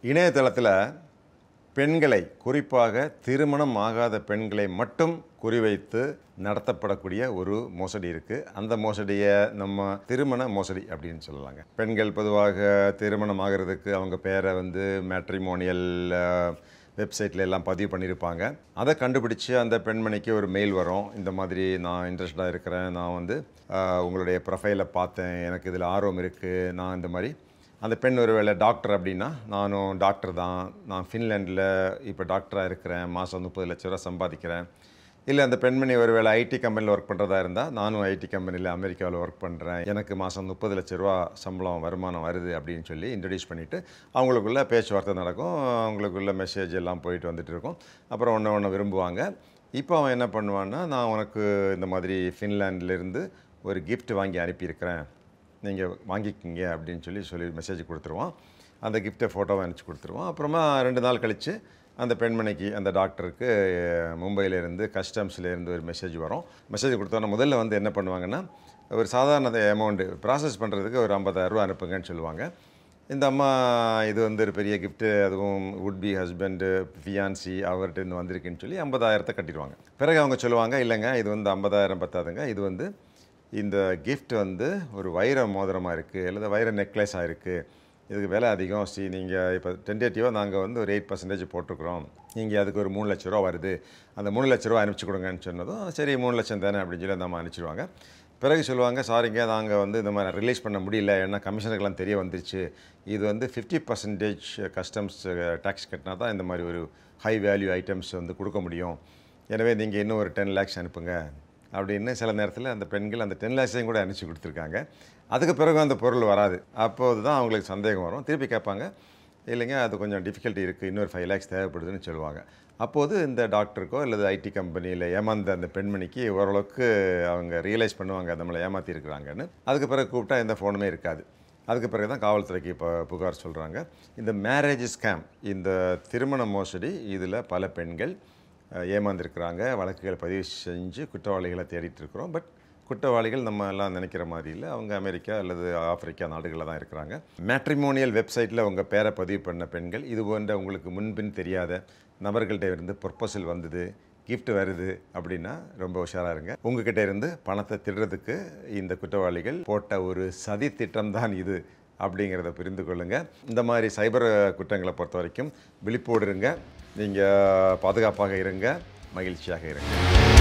இணையதளத்தில் பெண்களை குறிப்பாக திருமணம் ஆகாத பெண்களை மட்டும் குறிவைத்து நடத்தப்படக்கூடிய ஒரு மோசடி இருக்குது அந்த மோசடியை நம்ம திருமண மோசடி அப்படின்னு சொல்லலாங்க பெண்கள் பொதுவாக திருமணம் ஆகிறதுக்கு அவங்க பேரை வந்து மேட்ரிமோனியல் வெப்சைட்டில் எல்லாம் பதிவு பண்ணியிருப்பாங்க அதை கண்டுபிடிச்சு அந்த பெண்மணிக்கு ஒரு மெயில் வரும் இந்த மாதிரி நான் இன்ட்ரெஸ்டாக இருக்கிறேன் நான் வந்து ஆஹ், உங்களுடைய ப்ரொஃபைலை பார்த்தேன் எனக்கு இதில் ஆர்வம் இருக்குது நான் இந்த மாதிரி அந்த பெண் ஒரு வேளை டாக்டர் அப்படின்னா நானும் டாக்டர் தான் நான் ஃபின்லாண்டில் இப்போ டாக்டராக இருக்கிறேன் மாதம் முப்பது லட்ச ரூபா சம்பாதிக்கிறேன் இல்லை அந்த பெண்மணி ஒரு வேளை ஐடி கம்பெனியில் ஒர்க் பண்ணுறதா இருந்தால் நானும் ஐடி கம்பெனியில் அமெரிக்காவில் ஒர்க் பண்ணுறேன் எனக்கு மாதம் முப்பது லட்ச ரூபா சம்பளம் வருமானம் வருது அப்படின்னு சொல்லி இன்ட்ரடியூஸ் பண்ணிவிட்டு அவங்களுக்குள்ள பேச்சுவார்த்தை நடக்கும் அவங்களுக்குள்ள மெசேஜ் எல்லாம் போயிட்டு வந்துட்டு இருக்கும் அப்புறம் ஒன்று ஒன்று விரும்புவாங்க இப்போ அவன் என்ன பண்ணுவான்னா நான் உனக்கு இந்த மாதிரி ஃபின்லாண்ட்லேருந்து ஒரு gift வாங்கி அனுப்பியிருக்கிறேன் நீங்கள் வாங்கிக்கிங்க அப்படின்னு சொல்லி சொல்லி மெசேஜ் கொடுத்துருவோம் அந்த கிஃப்ட்டை ஃபோட்டோவை அனுப்பிச்சு கொடுத்துருவோம் அப்புறமா ரெண்டு நாள் கழித்து அந்த பெண்மணிக்கு அந்த டாக்டருக்கு மும்பையிலேருந்து கஸ்டம்ஸ்லேருந்து ஒரு மெசேஜ் வரும் மெசேஜ் கொடுத்தோன்னா முதல்ல வந்து என்ன பண்ணுவாங்கன்னா ஒரு சாதாரண அமௌண்ட்டு ப்ராசஸ் பண்ணுறதுக்கு ஒரு 50000 ரூபா அனுப்புங்கன்னு சொல்லுவாங்க இந்த அம்மா இது வந்து ஒரு பெரிய கிஃப்ட்டு அதுவும் would be ஹஸ்பண்டு ஃபியான்சி அவர்கிட்ட இருந்து வந்திருக்குன்னு சொல்லி ஐம்பதாயிரத்தை கட்டிடுவாங்க பிறகு அவங்க சொல்லுவாங்க இல்லைங்க இது வந்து ஐம்பதாயிரம் பத்தாதுங்க இது வந்து இந்த gift வந்து ஒரு வைர மோதிரமாக இருக்குது அல்லது வைர நெக்லஸாக இருக்குது இதுக்கு விலை அதிகம் சி நீங்கள் இப்போ டென்டேட்டிவாக நாங்கள் வந்து ஒரு எயிட் பர்சன்டேஜ் போட்டிருக்கிறோம் நீங்கள் அதுக்கு ஒரு மூணு லட்ச ரூபா வருது அந்த மூணு லட்ச ரூபா அனுப்பிச்சி கொடுங்கன்னு சொன்னதும் சரி மூணு லட்சம் தானே அப்படின்னு சொல்லி அந்த அம்மா அனுப்பிச்சிடுவாங்க பிறகு சொல்லுவாங்க சாரிங்க நாங்கள் வந்து இந்த மாதிரி ரிலீஸ் பண்ண முடியல ஏன்னா கமிஷனுக்கெல்லாம் தெரிய வந்துருச்சு இது வந்து ஃபிஃப்டி பர்சன்டேஜ் கஸ்டம்ஸ் டேக்ஸ் கட்டினா தான் இந்த மாதிரி ஒரு ஹை வேல்யூ ஐட்டம்ஸ் வந்து கொடுக்க முடியும் எனவே நீங்கள் இன்னும் ஒரு டென் லேக்ஸ் அனுப்புங்க அப்படின்னு சில நேரத்தில் அந்த பெண்கள் அந்த டென் லேக்ஸையும் கூட அனுப்பிச்சி கொடுத்துருக்காங்க அதுக்கு பிறகு அந்த பொருள் வராது அப்போது தான் அவங்களுக்கு சந்தேகம் வரும் திருப்பி கேட்பாங்க இல்லைங்க அது கொஞ்சம் டிஃபிகல்ட்டி இருக்குது இன்னொரு ஃபைவ் லேக்ஸ் தேவைப்படுதுன்னு சொல்லுவாங்க அப்போது இந்த டாக்டருக்கோ அல்லது ஐடி கம்பெனியில் ஏமாந்த அந்த பெண்மணிக்கு ஓரளவுக்கு அவங்க ரியலைஸ் பண்ணுவாங்க நம்மளை ஏமாற்றிருக்கிறாங்கன்னு அதுக்கு பிறகு கூப்பிட்டா எந்த ஃபோனுமே இருக்காது அதுக்கு பிறகு தான் காவல்துறைக்கு இப்போ புகார் சொல்கிறாங்க இந்த மேரேஜ் ஸ்கேம் இந்த திருமண மோசடி இதில் பல பெண்கள் அஹ், ஏமாந்திருக்கிறாங்க வழக்குகள் பதிவு செஞ்சு குற்றவாளிகளை தேடிட்டு இருக்கிறோம் பட் குற்றவாளிகள் நம்ம எல்லாம் நினைக்கிற மாதிரி இல்லை அவங்க அமெரிக்கா அல்லது ஆப்பிரிக்கா நாடுகளில் தான் இருக்கிறாங்க மேட்ரிமோனியல் வெப்சைட்டில் உங்கள் பேரை பதிவு பண்ண பெண்கள் இது போன்ற உங்களுக்கு முன்பின் தெரியாத நபர்கள்ட்ட இருந்து ப்ரொப்போசல் வந்தது gift வருது அப்படின்னா ரொம்ப உஷாராக இருங்க உங்ககிட்ட இருந்து பணத்தை திருடுறதுக்கு இந்த குற்றவாளிகள் போட்ட ஒரு சதி திட்டம் தான் இது அப்படிங்கிறத புரிந்து கொள்ளுங்கள் இந்த மாதிரி சைபர் குற்றங்களை பொறுத்த வரைக்கும் விழிப்போடு இருங்க நீங்கள் பாதுகாப்பாக இருங்க மகிழ்ச்சியாக இருங்க